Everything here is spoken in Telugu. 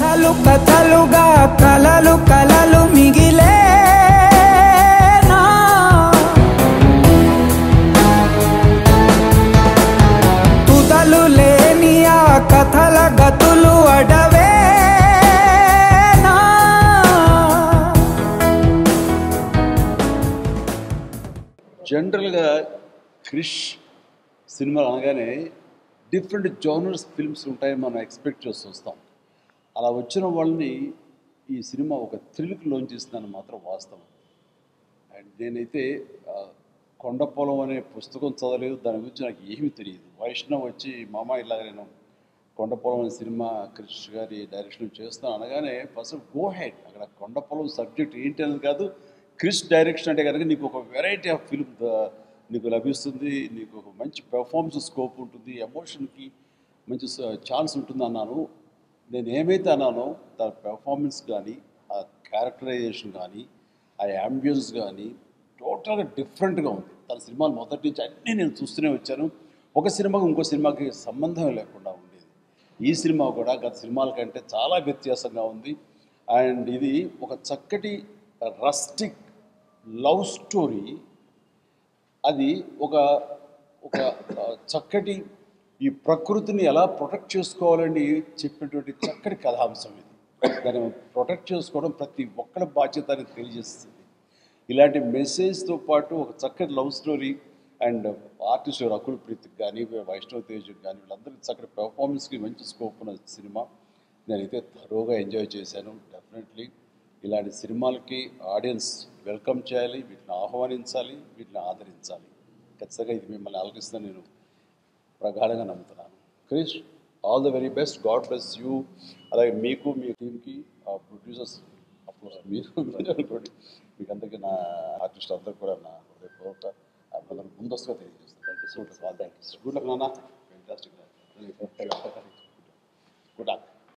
కథలు కథలుగా కలలు కలలు మిగిలే తుదలు లేని ఆ కథల గతులు అడవేనా జనరల్గా క్రిష్ సినిమాలు అనగానే డిఫరెంట్ జోనర్స్ ఫిల్మ్స్ ఉంటాయని మనం ఎక్స్పెక్ట్ చేస్తూ వస్తాం అలా వచ్చిన వాళ్ళని ఈ సినిమా ఒక థ్రిల్కి లోన్ చేసిందని మాత్రం వాస్తవం అండ్ నేనైతే ఆ, కొండపొలం అనే పుస్తకం చదవలేదు దాని గురించి నాకు ఏమీ తెలియదు వైష్ణవ్ వచ్చి మామ ఇలాగ నేను కొండపొలం అనే సినిమా క్రిష్ గారి డైరెక్షన్ చేస్తాను అనగానే ఫస్ట్ గో హెడ్ అక్కడ కొండపొలం సబ్జెక్ట్ ఏంటి అనేది కాదు క్రిష్ డైరెక్షన్ అంటే కనుక నీకు ఒక వెరైటీ ఆఫ్ ఫిల్మ్ నీకు లభిస్తుంది నీకు ఒక మంచి పెర్ఫార్మెన్స్ స్కోప్ ఉంటుంది ఎమోషన్కి మంచి ఛాన్స్ ఉంటుంది అన్నాను నేను ఏమైతే అన్నానో దాని పెర్ఫార్మెన్స్ కానీ ఆ క్యారెక్టరైజేషన్ కానీ ఆ యాంబియన్స్ కానీ టోటల్గా డిఫరెంట్గా ఉంది తన సినిమాలు మొదటి నుంచి అన్నీ నేను చూస్తూనే వచ్చాను ఒక సినిమాకి ఇంకో సినిమాకి సంబంధం లేకుండా ఉండేది ఈ సినిమా కూడా గత సినిమాల కంటే చాలా వ్యత్యాసంగా ఉంది అండ్ ఇది ఒక చక్కటి రస్టిక్ లవ్ స్టోరీ అది ఒక ఒక ఆ, చక్కటి ఈ ప్రకృతిని ఎలా ప్రొటెక్ట్ చేసుకోవాలని చెప్పినటువంటి చక్కటి కథాంశం ఇది దాన్ని ప్రొటెక్ట్ చేసుకోవడం ప్రతి ఒక్కరి బాధ్యత అని తెలియజేస్తుంది ఇలాంటి మెసేజ్తో పాటు ఒక చక్కటి love story and artist Rakul ప్రీత్కి కానీ వైష్ణవ్ తేజ్కి కానీ వీళ్ళందరికీ చక్కటి పెర్ఫార్మెన్స్కి మంచి స్కోప్ ఉన్న సినిమా నేనైతే థరోగా ఎంజాయ్ చేశాను డెఫినెట్లీ ఇలాంటి సినిమాలకి ఆడియన్స్ వెల్కమ్ చేయాలి వీటిని ఆహ్వానించాలి వీటిని ఆదరించాలి ఖచ్చితంగా ఇది మిమ్మల్ని ఆలోచిస్తుందని నేను ప్రగాఢంగా నమ్ముతున్నాను Krish all the very best God bless you అలాగే మీకు మీ టీంకి ఆ ప్రొడ్యూసర్స్ అఫ్కోర్స్ మీరు మీరు అనుకోండి మీకు అందరికీ నా ఆర్టిస్ట్ అందరికీ కూడా నా హృదయపూర్వక అభినందనలు ముందస్తుగా తెలియజేస్తాను thank you so much all thank you good luck నాన్న ఫెంటాస్టిక్ గుడ్ లక్